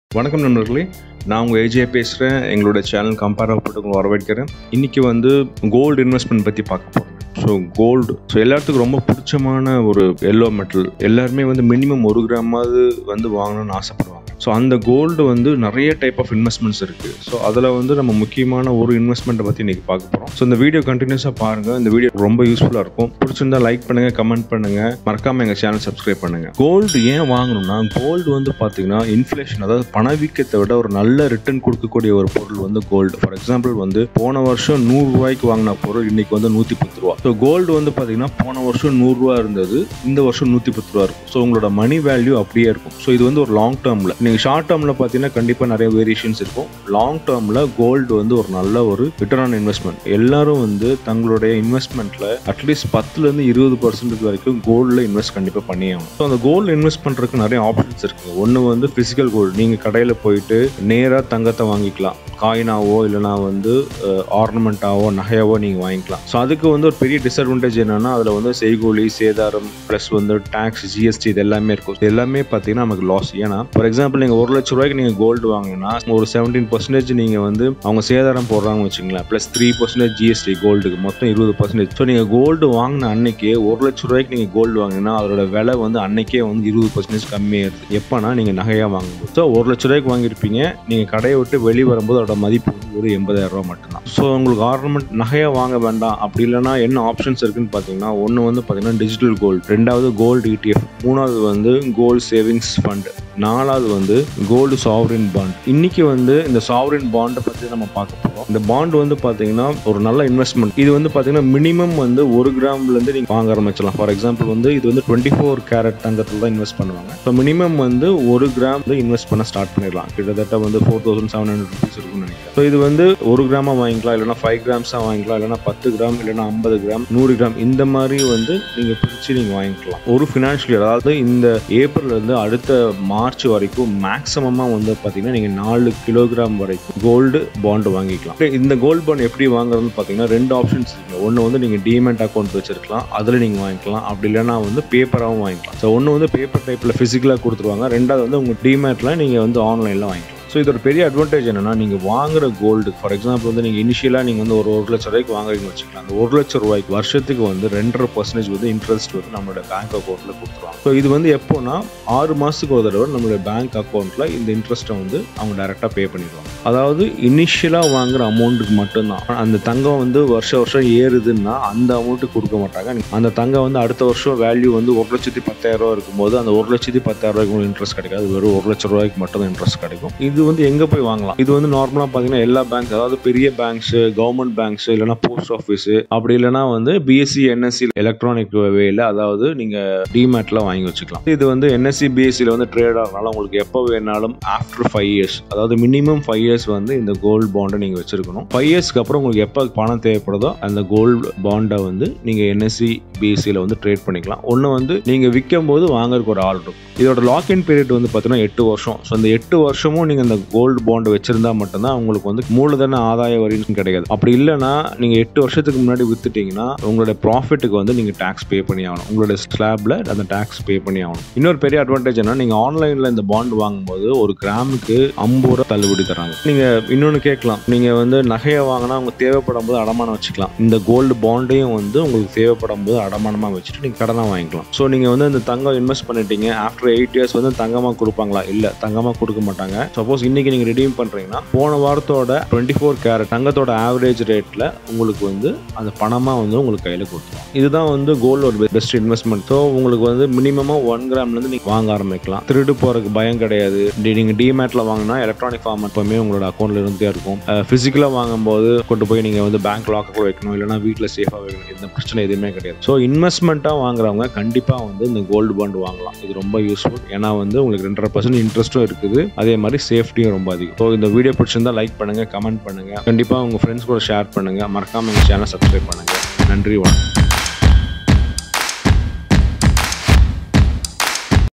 வணக்கம் நண்பர்களே நான் உங்கள் ஏஜே பேசுகிறேன் எங்களோட சேனல் கம்பேர் போட்டு உங்களை வரவேற்கிறேன் இன்றைக்கி வந்து கோல்டு இன்வெஸ்ட்மெண்ட் பற்றி பார்க்க போகிறோம் ஸோ கோல்டு ஸோ எல்லாத்துக்கும் ரொம்ப பிடிச்சமான ஒரு எல்லோ மெட்டல் எல்லாருமே வந்து மினிமம் ஒரு கிராமாவது வந்து வாங்கணும்னு ஆசைப்படுவாங்க ஸோ அந்த கோல்டு வந்து நிறைய டைப் ஆஃப் இன்வெஸ்ட்மெண்ட்ஸ் இருக்குது ஸோ அதில் வந்து நம்ம முக்கியமான ஒரு இன்வெஸ்ட்மெண்ட்டை பற்றி இன்றைக்கி பார்க்க போகிறோம் ஸோ இந்த வீடியோ கண்டினியூஸாக பாருங்கள் இந்த வீடியோ ரொம்ப யூஸ்ஃபுல்லாக இருக்கும் பிடிச்சிருந்தா லைக் பண்ணுங்கள் கமெண்ட் பண்ணுங்கள் மறக்காமல் எங்கள் சேனல் சப்ஸ்கிரைப் பண்ணுங்கள் கோல்டு ஏன் வாங்கணும்னா கோல்டு வந்து பார்த்தீங்கன்னா இன்ஃப்ளேஷன் அதாவது பணவீக்கத்தை விட ஒரு நல்ல ரிட்டர்ன் கொடுக்கக்கூடிய ஒரு பொருள் வந்து கோல்டு ஃபார் எக்ஸாம்பிள் வந்து போன வருஷம் நூறு ரூபாய்க்கு வாங்கின பொருள் இன்னைக்கு வந்து நூற்றி பத்து ரூபா ஸோ கோல்டு வந்து பார்த்தீங்கன்னா போன வருஷம் நூறுரூவா இருந்தது இந்த வருஷம் நூற்றி பத்து ரூபா இருக்கும் ஸோ உங்களோட மணி வேல்யூ அப்படியே இருக்கும் ஸோ இது வந்து ஒரு லாங் டேர்மில் நீங்கள் ஷார்ட் டேர்மில் பார்த்தீங்கன்னா கண்டிப்பாக நிறைய வேரியேஷன்ஸ் இருக்கும் லாங் டேர்மில் கோல்டு வந்து ஒரு நல்ல ஒரு ரிட்டர்ன் ஆன் இன்வெஸ்ட்மெண்ட் எல்லாரும் வந்து தங்களுடைய இன்வெஸ்ட்மெண்ட்டில் அட்லீஸ்ட் பத்துலேருந்து இருபது பர்சன்டேஜ் வரைக்கும் கோல்டில் இன்வெஸ்ட் கண்டிப்பாக பண்ணி ஆகணும் ஸோ அந்த கோல்டு இன்வெஸ்ட் பண்ணுறதுக்கு நிறைய ஆப்ஷன்ஸ் இருக்குது ஒன்று வந்து ஃபிசிக்கல் கோல்டு நீங்கள் கடையில் போயிட்டு நேராக தங்கத்தை வாங்கிக்கலாம் காயினாவோ இல்லைனா வந்து ஆர்னமெண்ட்டாவோ நகையாவோ நீங்கள் வாங்கிக்கலாம் ஸோ அதுக்கு வந்து ஒரு பெரிய டிஸ்அட்வான்டேஜ் என்னன்னா அதில் வந்து செய்கூலி சேதாரம் ப்ளஸ் வந்து டேக்ஸ் ஜிஎஸ்டி இது எல்லாமே இருக்கும் இது எல்லாமே பார்த்தீங்கன்னா நமக்கு லாஸ் ஏன்னா ஃபார் எக்ஸாம்பிள் நீங்கள் ஒரு லட்ச ரூபாய்க்கு நீங்கள் கோல்டு வாங்கினா ஒரு செவன்டீன் பர்சன்டேஜ் நீங்கள் வந்து அவங்க சேதாரம் போடுறாங்கன்னு வச்சுங்களேன் ப்ளஸ் த்ரீ பர்சன்டேஜ் ஜிஎஸ்டி கோல்டுக்கு மொத்தம் இருபது பர்சன்டேஜ் ஸோ நீங்கள் கோல்டு வாங்கின அன்னைக்கே ஒரு லட்ச ரூபாய்க்கு நீங்கள் கோல்டு வாங்கினா அதோட விலை வந்து அன்னைக்கே வந்து இருபது பர்சன்டேஜ் கம்மியாயிருது எப்போனா நீங்கள் நகையாக வாங்கும்போது ஸோ ஒரு லட்ச ரூபாய்க்கு வாங்கியிருப்பீங்க நீங்கள் கடையை விட்டு வெளியே வரும்போது அதோட மதிப்பு வந்து ஒரு எண்பதாயிரம் ரூபா மட்டும்தான் ஸோ உங்களுக்கு ஆர்னமெண்ட் நகையாக வாங்க வேண்டாம் அப்படி இல்லைனா என்ன ஆப்ஷன்ஸ் இருக்குன்னு பார்த்தீங்கன்னா ஒன்று வந்து பார்த்தீங்கன்னா டிஜிட்டல் கோல்டு ரெண்டாவது கோல்டு இடிஎஃப் மூணாவது வந்து கோல்டு சேவிங்ஸ் ஃபண்ட் நாலாவது வந்து கோல்டு சாவரின் பாண்ட் இன்னைக்கு வந்து இந்த சாவரின் பாண்டை பற்றி நம்ம பார்க்க போகிறோம் இந்த பாண்ட் வந்து பார்த்தீங்கன்னா ஒரு நல்ல இன்வெஸ்ட்மெண்ட் இது வந்து பார்த்தீங்கன்னா மினிமம் வந்து ஒரு கிராம்லேருந்து நீங்கள் வாங்க ஆரம்பிச்சலாம் ஃபார் எக்ஸாம்பிள் வந்து இது வந்து டுவெண்ட்டி ஃபோர் கேரட் தங்கத்தில் தான் இன்வெஸ்ட் பண்ணுவாங்க ஸோ மினிமம் வந்து ஒரு கிராம் இன்வெஸ்ட் பண்ண ஸ்டார்ட் பண்ணிடலாம் கிட்டத்தட்ட வந்து four thousand seven hundred rupees இருக்கும்னு நினைக்கிறேன் ஸோ இது வந்து ஒரு கிராமாக வாங்கிக்கலாம் இல்லைனா ஃபைவ் கிராம்ஸாக வாங்கிக்கலாம் இல்லைனா பத்து கிராம் இல்லைனா ஐம்பது கிராம் நூறு கிராம் இந்த மாதிரி வந்து நீங்கள் பிரித்து நீங்கள் வாங்கிக்கலாம் ஒரு ஃபினான்ஷியல் இயர் அதாவது இந்த ஏப்ரல் இருந்து அடுத்த மார்ச் வரைக்கும் மேக்ஸிமமாக வந்து பார்த்தீங்கன்னா நீங்கள் நாலு கிலோகிராம் வரைக்கும் கோல்டு பாண்டு வாங்கிக்கலாம் இந்த கோல்டு பாண்ட் எப்படி வாங்குறதுன்னு பார்த்தீங்கன்னா ரெண்டு ஆப்ஷன்ஸ் இருக்கு ஒன்று வந்து நீங்கள் டிமெண்ட் அக்கௌண்ட் வச்சிருக்கலாம் அதில் நீங்கள் வாங்கிக்கலாம் அப்படி இல்லைனா வந்து பேப்பராகவும் வாங்கிக்கலாம் ஸோ ஒன்று வந்து பேப்பர் டைப்பில் ஃபிசிக்கலாக கொடுத்துருவாங்க ரெண்டாவது வந்து உங்கள் டிமேட்டில் நீங்கள் வந்து ஆன்லைனில் வாங்கிக்கலாம் ஸோ இதோட பெரிய அட்வான்டேஜ் என்னன்னா நீங்கள் வாங்குற கோல்டு ஃபார் எக்ஸாம்பிள் வந்து நீங்கள் இனிஷியலாக நீங்கள் வந்து ஒரு ஒரு லட்ச ரூபாய்க்கு வாங்குறீங்கன்னு வச்சுக்கலாம் அந்த ஒரு லட்ச ரூபாய்க்கு வருஷத்துக்கு வந்து ரெண்டரை பர்சன்டேஜ் வந்து இன்ட்ரெஸ்ட் வந்து நம்மளோட பேங்க் அக்கௌண்ட்டில் கொடுத்துருவாங்க ஸோ இது வந்து எப்போனா ஆறு மாதத்துக்கு ஒரு தடவை நம்மளுடைய பேங்க் அக்கௌண்ட்டில் இந்த இன்ட்ரெஸ்ட்டை வந்து அவங்க டேரெக்டாக பே பண்ணிடுவாங்க அதாவது இனிஷியலாக வாங்குற அமௌண்ட்டுக்கு மட்டும்தான் அந்த தங்கம் வந்து வருஷம் வருஷம் ஏறுதுன்னா அந்த அமௌண்ட்டுக்கு கொடுக்க மாட்டாங்க அந்த தங்கம் வந்து அடுத்த வருஷம் வேல்யூ வந்து ஒரு லட்சத்தி பத்தாயிரம் ரூபா இருக்கும்போது அந்த ஒரு லட்சத்தி பத்தாயிரம் ரூபாய்க்கு இன்ட்ரெஸ்ட் கிடைக்காது வெறும் ஒரு லட்ச ரூபாய்க்கு மட்டும் தான் இன்ட்ரெஸ்ட் கிடைக்கும் இது வந்து எங்கே போய் வாங்கலாம் இது வந்து நார்மலாக பார்த்தீங்கன்னா எல்லா பேங்க்ஸ் அதாவது பெரிய பேங்க்ஸ் கவர்மெண்ட் பேங்க்ஸ் இல்லைனா போஸ்ட் ஆஃபீஸ் அப்படி இல்லைனா வந்து பிஎஸ்சி என்எஸ்சி எலக்ட்ரானிக் வேல அதாவது நீங்கள் டிமேட்ல வாங்கி வச்சுக்கலாம் இது வந்து என்எஸ்சி பிஎஸ்சியில் வந்து ட்ரேட் ஆகிறனால உங்களுக்கு எப்போ வேணாலும் ஆஃப்டர் ஃபைவ் இயர்ஸ் அதாவது மினிமம் ஃபைவ் இயர்ஸ் வந்து இந்த கோல்டு பாண்டை நீங்கள் வச்சிருக்கணும் ஃபைவ் இயர்ஸ்க்கு அப்புறம் உங்களுக்கு எப்போ பணம் தேவைப்படுதோ அந்த கோல்டு பாண்டை வந்து நீங்கள் என்எஸ்சி பிஎஸ்சியில் வந்து ட்ரேட் பண்ணிக்கலாம் ஒன்று வந்து நீங்கள் விற்கும் போது வாங்குறதுக்கு ஒரு ஆள் இருக்கும் இதோட லாக்இன் பீரியட் வந்து பார்த்தீங்கன்னா எட்டு வருஷம் ஸோ அந்த எட்டு வருஷமும் நீங்கள் இந்த கோல்டு பாண்டு வச்சிருந்தா மட்டும்தான் உங்களுக்கு வந்து மூலதன ஆதாய வரின்னு கிடைக்காது அப்படி இல்லைன்னா நீங்கள் எட்டு வருஷத்துக்கு முன்னாடி வித்துட்டீங்கன்னா உங்களுடைய ப்ராஃபிட்டுக்கு வந்து நீங்கள் டேக்ஸ் பே பண்ணி ஆகணும் உங்களுடைய ஸ்லாப்ல அந்த டேக்ஸ் பே பண்ணி ஆகணும் இன்னொரு பெரிய அட்வான்டேஜ் என்ன நீங்கள் ஆன்லைனில் இந்த பாண்ட் வாங்கும்போது ஒரு கிராமுக்கு ஐம்பது ரூபா தள்ளுபடி தராங்க நீங்கள் இன்னொன்று கேட்கலாம் நீங்கள் வந்து நகையை வாங்கினா அவங்க தேவைப்படும் போது அடமானம் வச்சுக்கலாம் இந்த கோல்டு பாண்டையும் வந்து உங்களுக்கு தேவைப்படும் போது அடமானமாக வச்சுட்டு நீங்கள் கடனாக வாங்கிக்கலாம் ஸோ நீங்கள் வந்து இந்த தங்கம் இன்வெஸ்ட் பண்ணிட்டீங்க ஆஃப்டர் எயிட் இயர்ஸ் வந்து தங்கமாக கொடுப்பாங்களா இல்லை தங்கமாக கொடுக்க மாட்டாங்க சப்போஸ் இன்னைக்கு நீங்கள் ரிடீம் பண்ணுறீங்கன்னா போன வாரத்தோட டுவெண்ட்டி ஃபோர் கேரட் தங்கத்தோட ஆவரேஜ் ரேட்டில் உங்களுக்கு வந்து அந்த பணமாக வந்து உங்களுக்கு கையில் கொடுத்துரும் இதுதான் வந்து கோல்டு ஒரு பெஸ்ட் இன்வெஸ்ட்மெண்ட் ஸோ உங்களுக்கு வந்து மினிமமாக ஒன் கிராம்லேருந்து நீங்கள் வாங்க ஆரம்பிக்கலாம் திருடு போகிறதுக்கு பயம் கிடையாது நீங்கள் டிமேட்டில் வாங்கினா எலக்ட்ரானிக் ஃபார்ம் எப்பவுமே உங்களோட அக்கௌண்ட்ல இருந்தே இருக்கும் ஃபிசிக்கலாக வாங்கும்போது கொண்டு போய் நீங்கள் வந்து பேங்க் லாக்கர் வைக்கணும் இல்லைனா வீட்டில் சேஃபாக வைக்கணும் இந்த பிரச்சனை எதுவுமே கிடையாது ஸோ இன்வெஸ்ட்மெண்ட்டாக வாங்குறவங்க கண்டிப்பாக வந்து இந்த கோல்டு பாண்ட் வாங்கலாம் இது ரொம்ப யூஸ்ஃபுல் ஏன்னா வந்து உங்களுக்கு ரெண்டரை பர்சன்ட் இன்ட்ரெஸ்ட்டும் இருக்குது அதே மாதிரி சேஃப்டியும் ரொம்ப அதிகம் ஸோ இந்த வீடியோ பிடிச்சிருந்தா லைக் பண்ணுங்க கமெண்ட் பண்ணுங்க கண்டிப்பாக உங்கள் ஃப்ரெண்ட்ஸ் கூட ஷேர் பண்ணுங்க மறக்காம எங்கள் சேனல் சப்ஸ்கிரைப் பண்ணுங்க நன்றி வணக்கம்